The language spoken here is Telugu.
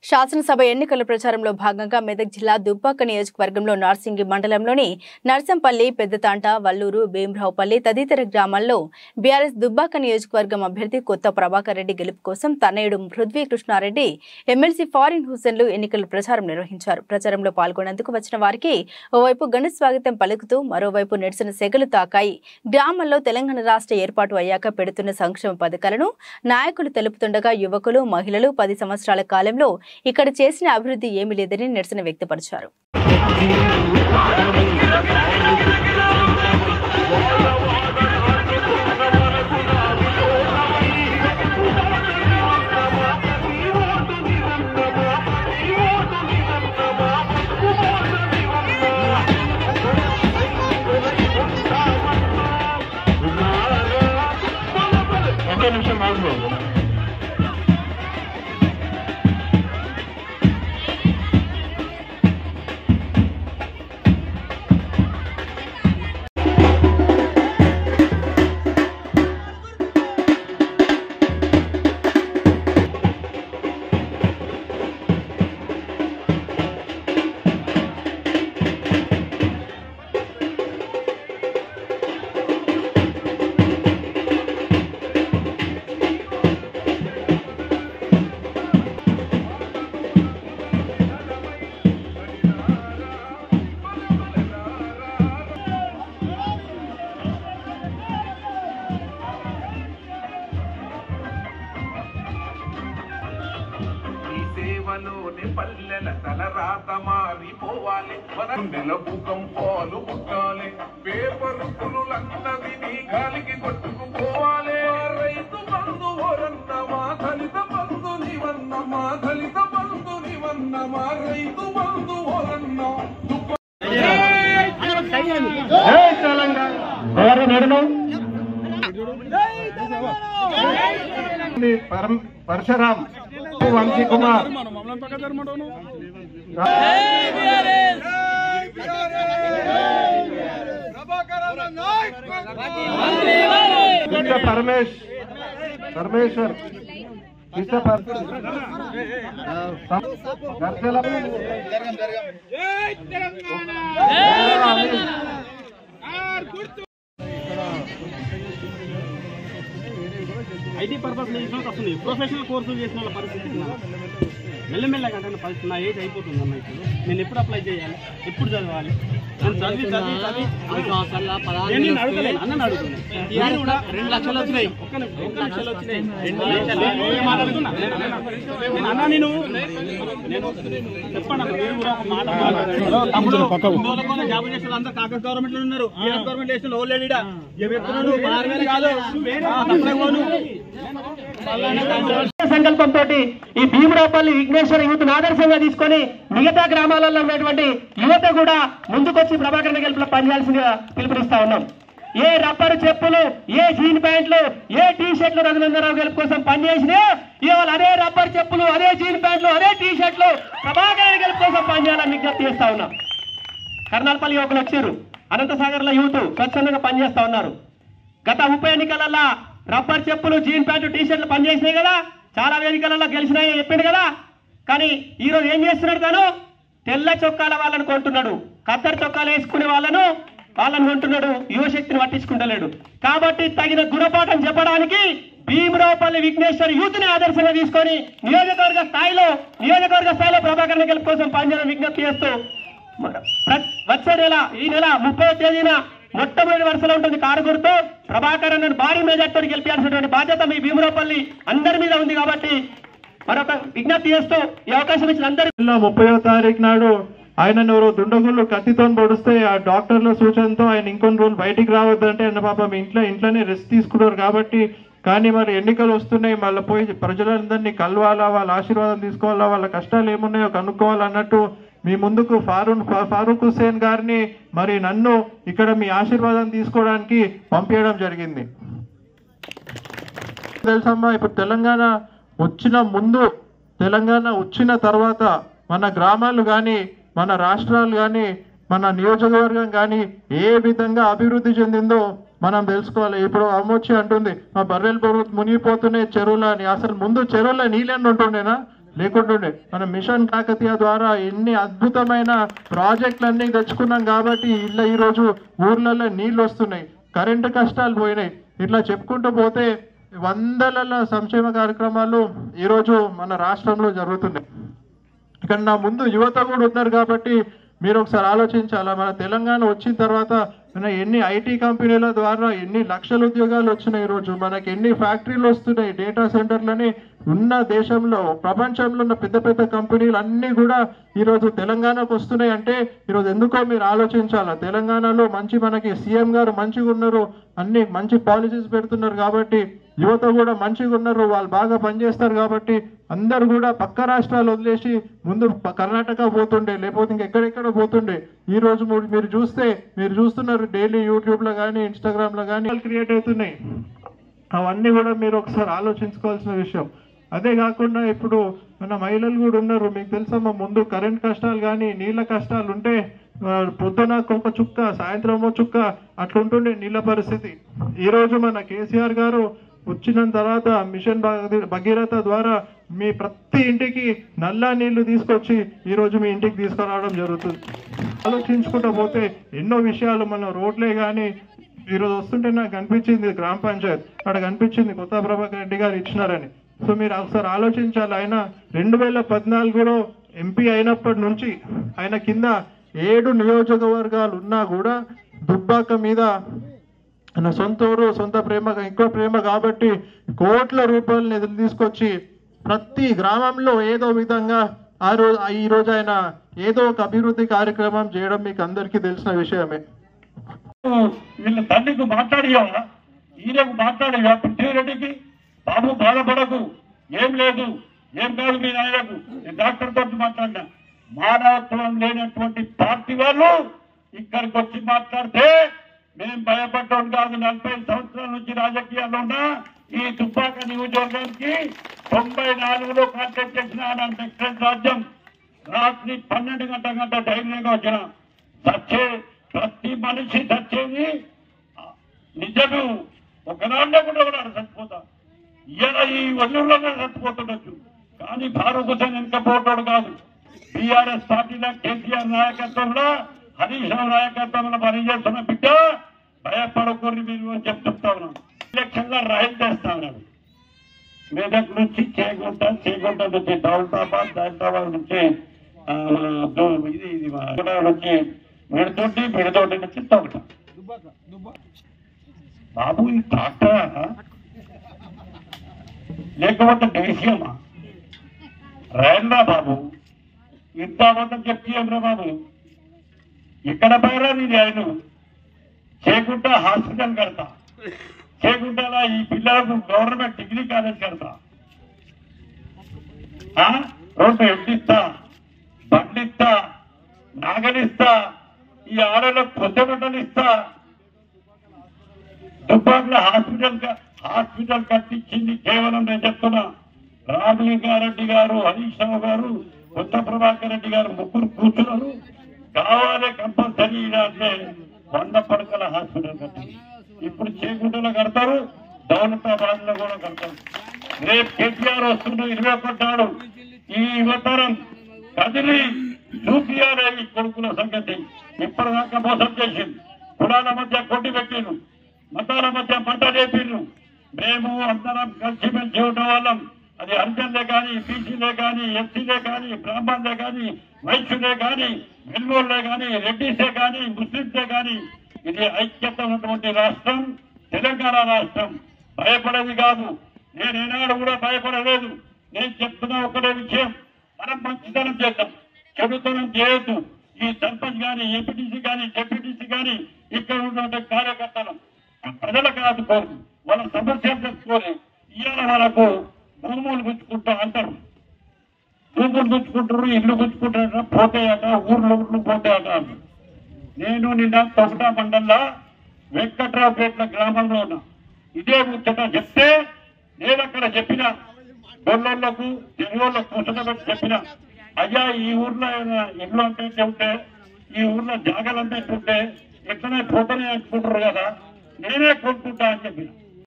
శాసనసభ ఎన్నికల ప్రచారంలో భాగంగా మెదక్ జిల్లా దుబ్బాక నియోజకవర్గంలో నార్సింగి మండలంలోని నర్సంపల్లి పెద్దతాంట వల్లూరు భీమరావుపల్లి తదితర గ్రామాల్లో బీఆర్ఎస్ దుబ్బాక నియోజకవర్గం అభ్యర్థి కొత్త ప్రభాకర్ రెడ్డి గెలుపు కోసం తనయుడు పృథ్వీ కృష్ణారెడ్డి ఎమ్మెల్సీ ఫారిన్ హుసేన్లు ఎన్నికల ప్రచారం నిర్వహించారు ప్రచారంలో పాల్గొనేందుకు వచ్చిన వారికి ఓవైపు ఘన స్వాగతం పలుకుతూ మరోవైపు నిరసన సెగలు తాకాయి గ్రామాల్లో తెలంగాణ రాష్ట్ర ఏర్పాటు అయ్యాక పెడుతున్న సంక్షేమ పథకాలను నాయకులు తెలుపుతుండగా యువకులు మహిళలు పది సంవత్సరాల కాలంలో ఇక్కడ చేసిన అభివృద్ధి ఏమీ లేదని నిరసన వ్యక్తపరిచారు ఒక్క నిమిషం ఆగు ఈ సేవలోని పల్లెల తలరాత మారిపోవాలి మన నెల భూకంపాలు పుట్టాలి పేపరు పులులన్నది నీ గాలికి కొట్టుకుపోవాలి రైతు బంధు ఓరన్న మా దళిత బంధు నివన్న మా దళిత బంధు నివన్న మా రైతు బంధు ఓరన్న దుబ్బ జై తెలంగాణ ఎవరు నడును పరం పరశురాం వంశీ కుమార్ కృష్ణ పరమేశ్ పరమేశ్వర్ కృష్ణ పర- గర్జల ఐటీ పర్పస్ చేసిన వాళ్ళకి వస్తుంది ప్రొఫెషనల్ కోర్సులు చేసిన వాళ్ళ పరిస్థితి ఇలా. మెల్లమెల్లగా అంటే నా పరిస్థితి నా ఏజ్ అయిపోతుంది అన్న ఇప్పుడు నేను ఎప్పుడు అప్లై చేయాలి ఎప్పుడు చదవాలి నేను చదివి చదివి చదివి నేను నిన్ను అడుగుతలేను అన్నని అడుగుతున్నాను నేను కూడా రెండు లక్షలు వచ్చినాయి ఒక్క నిమిషం, ఒక్క లక్షలు వచ్చినాయి రెండు లక్షలు నేను మాట్లాడుతున్నా నేను అన్నా- నేను అన్నా నేను నేను చెప్పండి అన్న, మీరు కూడా ఒక మాట మాట్లాడండి. తమ్ముడు ఇందులో జాబ్ చేసిన వాళ్ళు అందరూ కాంగ్రెస్ గవర్నమెంట్ లో ఉన్నారు టీఆర్ఎస్ గవర్నమెంట్ చేసిన ఓల్డ్ లేడీడా ఏమి చెప్తున్నాడు పదహారు వేలు కాదు ఆ, సప్లై పోను. సంకల్పంతో ఈ భీమరాపల్లి విఘ్నేశ్వర యూత్ ఆదర్శంగా తీసుకొని మిగతా గ్రామాలలో ఉన్నటువంటి యువత కూడా ముందుకొచ్చి ప్రభాకరణ గెలుపులో పనిచేయాల్సిందిగా పిలుపునిస్తా ఉన్నాం ఏ రబ్బరు చెప్పులు ఏ జీన్ ప్యాంట్లు ఏ టీ షర్ట్లు రఘునందరావు గెలుపు కోసం పనిచేసినా ఇవాళ అదే రబ్బర్ చెప్పులు అదే జీన్ ప్యాంట్లు అదే టీ షర్ట్లు ప్రభాకరణ గెలుపు కోసం పనిచేయాలని విజ్ఞప్తి చేస్తా ఉన్నాం కర్నాల్పల్లి యువకులు వచ్చారు అనంతసాగర్ లో యూత్ స్వచ్ఛందంగా పనిచేస్తా ఉన్నారు గత ఉప ఎన్నికలలో రబ్బర్ చెప్పులు జీన్ ప్యాంటు టీ షర్ట్లు పనిచేసినాయి కదా చాలా వేదికలలో గెలిచినాయని చెప్పిండు కదా కానీ ఈ రోజు ఏం చేస్తున్నాడు తను తెల్ల చొక్కాల వాళ్ళని కొంటున్నాడు కద్దరు చొక్కాలు వేసుకునే వాళ్ళను వాళ్ళని కొంటున్నాడు యువశక్తిని పట్టించుకుంటలేడు కాబట్టి తగిన గుణపాఠం చెప్పడానికి భీమరావుపల్లి విఘ్నేశ్వర్ యూత్ ని ఆదర్శంగా తీసుకొని నియోజకవర్గ స్థాయిలో నియోజకవర్గ స్థాయిలో ప్రభాకరణ గెలుపు కోసం పనిచేయడం విజ్ఞప్తి చేస్తూ ప్ర- వచ్చే నెల ఈ నెల ముప్పై తేదీన మొట్టమొదటి వరుసలో ఉంటుంది కారు గుర్తు ప్రభాకర్ అన్న భారీ మెజార్టీతో గెలిపించాల్సినటువంటి బాధ్యత మీ భీమరాపల్లి అందరి మీద ఉంది కాబట్టి మరొక విజ్ఞప్తి చేస్తూ ఈ అవకాశం ఇచ్చిన అందరి లో ముప్పైవ తారీఖు నాడు ఆయన ఎవరో దుండగుళ్ళు కత్తితో పొడిస్తే ఆ డాక్టర్ల సూచనతో ఆయన ఇంకొన్ని రోజులు బయటికి రావద్దంటే ఆయన పాపం ఇంట్లో ఇంట్లోనే రెస్ట్ తీసుకున్నారు కాబట్టి కానీ మరి ఎన్నికలు వస్తున్నాయి మళ్ళీ పోయి ప్రజలందరినీ కలవాలా వాళ్ళ ఆశీర్వాదం తీసుకోవాలా వాళ్ళ కష్టాలు ఏమున్నాయో కనుక్కోవాలన్నట్టు మీ ముందుకు ఫారూక్ ఫారూక్ హుసేన్ గారిని మరి నన్ను ఇక్కడ మీ ఆశీర్వాదం తీసుకోవడానికి పంపించడం జరిగింది తెలుసమ్మా ఇప్పుడు తెలంగాణ వచ్చిన ముందు తెలంగాణ వచ్చిన తర్వాత మన గ్రామాలు కానీ మన రాష్ట్రాలు కానీ మన నియోజకవర్గం కానీ ఏ విధంగా అభివృద్ధి చెందిందో మనం తెలుసుకోవాలి ఇప్పుడు అమ్మొచ్చి అంటుంది మా బర్రెలు పొరుగు మునిగిపోతున్నాయి చెరువులు అని అసలు ముందు చెరువులో నీళ్ళని ఉంటుండేనా లేకుంటుండే మన మిషన్ కాకతీయ ద్వారా ఎన్ని అద్భుతమైన ప్రాజెక్టులన్నీ తెచ్చుకున్నాం కాబట్టి ఇట్లా ఈరోజు ఊర్లలో నీళ్ళు వస్తున్నాయి కరెంటు కష్టాలు పోయినాయి ఇట్లా చెప్పుకుంటూ పోతే వందల సంక్షేమ కార్యక్రమాలు ఈరోజు మన రాష్ట్రంలో జరుగుతున్నాయి ఇక్కడ నా ముందు యువత కూడా ఉన్నారు కాబట్టి మీరు ఒకసారి ఆలోచించాలా మన తెలంగాణ వచ్చిన తర్వాత మన ఎన్ని ఐటీ కంపెనీల ద్వారా ఎన్ని లక్షల ఉద్యోగాలు వచ్చినాయి ఈరోజు మనకి ఎన్ని ఫ్యాక్టరీలు వస్తున్నాయి డేటా సెంటర్లని ఉన్న దేశంలో ప్రపంచంలో ఉన్న పెద్ద పెద్ద కంపెనీలు అన్నీ కూడా ఈరోజు తెలంగాణకు వస్తున్నాయి అంటే ఈరోజు ఎందుకో మీరు ఆలోచించాలా తెలంగాణలో మంచి మనకి సీఎం గారు మంచిగా ఉన్నారు అన్ని మంచి పాలసీస్ పెడుతున్నారు కాబట్టి యువత కూడా మంచిగా ఉన్నారు వాళ్ళు బాగా పనిచేస్తారు కాబట్టి అందరు కూడా పక్క రాష్ట్రాలు వదిలేసి ముందు ప- కర్ణాటక పోతుండే లేకపోతే ఇంకెక్కడెక్కడ పోతుండే ఈ రోజు మీరు- మీరు చూస్తే మీరు చూస్తున్నారు డైలీ యూట్యూబ్ లో కానీ ఇన్స్టాగ్రామ్ లో కానీ క్రియేట్ అవుతున్నాయి అవన్నీ కూడా మీరు ఒకసారి ఆలోచించుకోవాల్సిన విషయం అదే కాకుండా ఇప్పుడు మన మహిళలు కూడా ఉన్నారు మీకు తెలుసమ్మా ముందు కరెంట్ కష్టాలు కానీ నీళ్ళ కష్టాలు ఉంటే ఆ, పొద్దున ఒక చుక్క సాయంత్రం ఒక చుక్క అట్లుంటుండే నీళ్ళ పరిస్థితి ఈ రోజు మన కేసీఆర్ గారు వచ్చిన తర్వాత మిషన్ భగీ- భగీరథ ద్వారా మీ ప్రతి ఇంటికి నల్ల నీళ్లు తీసుకొచ్చి ఈ రోజు మీ ఇంటికి తీసుకురావడం జరుగుతుంది ఆలోచించుకుంటూ పోతే ఎన్నో విషయాలు మన రోడ్లే కానీ ఈరోజు వస్తుంటే నాకు కనిపించింది గ్రామ పంచాయత్ అక్కడ కనిపించింది కొత్త ప్రభాకర్ రెడ్డి గారు ఇచ్చినారని సో మీరు ఒకసారి ఆలోచించాలి ఆయన రెండు వేల పద్నాలుగులో ఎంపీ అయినప్పటి నుంచి ఆయన కింద ఏడు నియోజకవర్గాలు ఉన్నా కూడా దుబ్బాక మీద నా సొంత ఊరు సొంత ప్రేమ ఎక్కువ ప్రేమ కాబట్టి కోట్ల రూపాయలు నిధులు తీసుకొచ్చి ప్రతి గ్రామంలో ఏదో విధంగా ఆ రోజు ఈ రోజు ఆయన ఏదో ఒక అభివృద్ధి కార్యక్రమం చేయడం మీకు అందరికీ తెలిసిన విషయమే వీళ్ళ తండ్రికి మాట్లాడియావా ఈయనకు మాట్లాడియా పృథ్వీరెడ్డికి బాబు బాధపడకు ఏం లేదు ఏం కాదు మీ నాయనకు నేను డాక్టర్ తోటి మాట్లాడినా మానవత్వం లేనటువంటి పార్టీ వాళ్ళు ఇక్కడికి వచ్చి మాట్లాడితే మేము భయపడ్డాం కాదు నలభై సంవత్సరాల నుంచి రాజకీయాల్లో ఉన్నా ఈ దుబ్బాక నియోజకవర్గానికి తొంభై నాలుగులో కాంటాక్ట్ చేసిన ఆయన ఎక్సలెంట్ రాజ్యం రాత్రి పన్నెండు గంటల గంట ధైర్యంగా వచ్చిన సచ్చే ప్రతి మనిషి సచ్చేది నిజము ఒకనాడే కూడా ఒకనాడు చచ్చిపోతా ఇవాళ ఈ వల్లూరులోనే చచ్చిపోతుండొచ్చు కానీ ఫారూక్ హుసేన్ వెనకపోతాడు కాదు టీఆర్ఎస్ పార్టీలో కేసీఆర్ నాయకత్వంలో హరీష్ రావు నాయకత్వంలో పనిచేస్తున్న బిడ్డ భయపడకూడదు మీరు అని చెప్తుంటా ఉన్నాను ఎలక్షన్ లో రైలు చేస్తా ఉన్నాడు మెదక్ నుంచి చేగుంట చేగుంట నుంచి దౌలతాబాద్ దౌలతాబాద్ నుంచి ఆ, దో- ఇది ఇది మా ఇక్కడ నుంచి మిడతోటి మిడతోటి నుంచి తొగట బాబు ఈ ట్రాక్టరా లేకపోతే దేశీయమా రైల్రా బాబు ఇంత అబద్ధం చెప్తీయంరా బాబు ఇక్కడ పైరా నీది ఆయన చేకుంట హాస్పిటల్ కడతా చేకుంటలా ఈ పిల్లలకు గవర్నమెంట్ డిగ్రీ కాలేజ్ కడతా ఆ? రోడ్డు ఎట్టిస్తా బండిస్తా నాగలిస్తా ఈ ఆడలకు కొత్త బట్టలు ఇస్తా దుబ్బాకుల హాస్పిటల్ క- హాస్పిటల్ కట్టించింది కేవలం నేను చెప్తున్నా రామలింగారెడ్డి గారు హరీష్ రావు గారు కొత్త ప్రభాకర్ రెడ్డి గారు ముగ్గురు కూర్చున్నారు కావాలి కంపల్సరీ అంటే వంద పడకల హాస్పిటల్ కట్టింది ఇప్పుడు చేకుంటలో కడతారు దౌలతాబాద్ లో కూడా కడతారు రేపు కేసీఆర్ వస్తుండ్రు ఇరవై ఒకటాడు ఈ యువతరం కదిలి చూపియాలే ఈ కొడుకుల సంగతి ఇప్పటిదాకా మోసం చేసింది కులాల మధ్య కొట్టి పెట్టిండ్రు మతాల మధ్య మంట లేపిండ్రు మేము అందరం కలిసిమెలిసి ఉండడం వాళ్ళం అది హరిజన్లే కానీ బీసీలే కానీ ఎస్సీలే కానీ బ్రాహ్మణులే కానీ వైశ్యులే కానీ వెల్లోళ్ళే కానీ రెడ్డిసే కానీ ముస్లింసే కానీ ఇది ఐక్యత ఉన్నటువంటి రాష్ట్రం తెలంగాణ రాష్ట్రం భయపడేది కాదు నేను ఏనాడు కూడా భయపడలేదు నేను చెప్తున్న ఒకటే విషయం మనం మంచితనం చేద్దాం చెడుతనం చేయొద్దు ఈ సర్పంచ్ కానీ ఎంపీటీసీ కానీ డిప్యూటీసీ కానీ ఇక్కడ ఉన్నటువంటి కార్యకర్తలు ప్రజలకు ఆదుకోరు వాళ్ళ సమస్యలు తెలుసుకోరు ఇవాళ వాళ్ళకు భూములు గుచ్చుకుంటా అంటారు భూములు గుచ్చుకుంటారు ఇల్లు గుచ్చుకుంటారట పోతాయట ఊర్లు ఊర్లు పోతాయట అంటారు. నేను నిన్న తొగటా మండలంలో వెంకట్రావుపేట గ్రామంలో ఉన్నా ఇదే ముచ్చట చెప్తే నేను అక్కడ చెప్పిన గొల్లోళ్లకు తెలుగులకు కూర్చోబెట్టి చెప్పిన అయ్యా ఈ ఊర్లో ఏమైనా ఇల్లు అంటే ఉంటే ఈ ఊర్లో జాగాలు అంటే ఉంటే ఎట్లనే పోతనే అనుకుంటారు కదా నేనే కొనుక్కుంటా అని చెప్పిన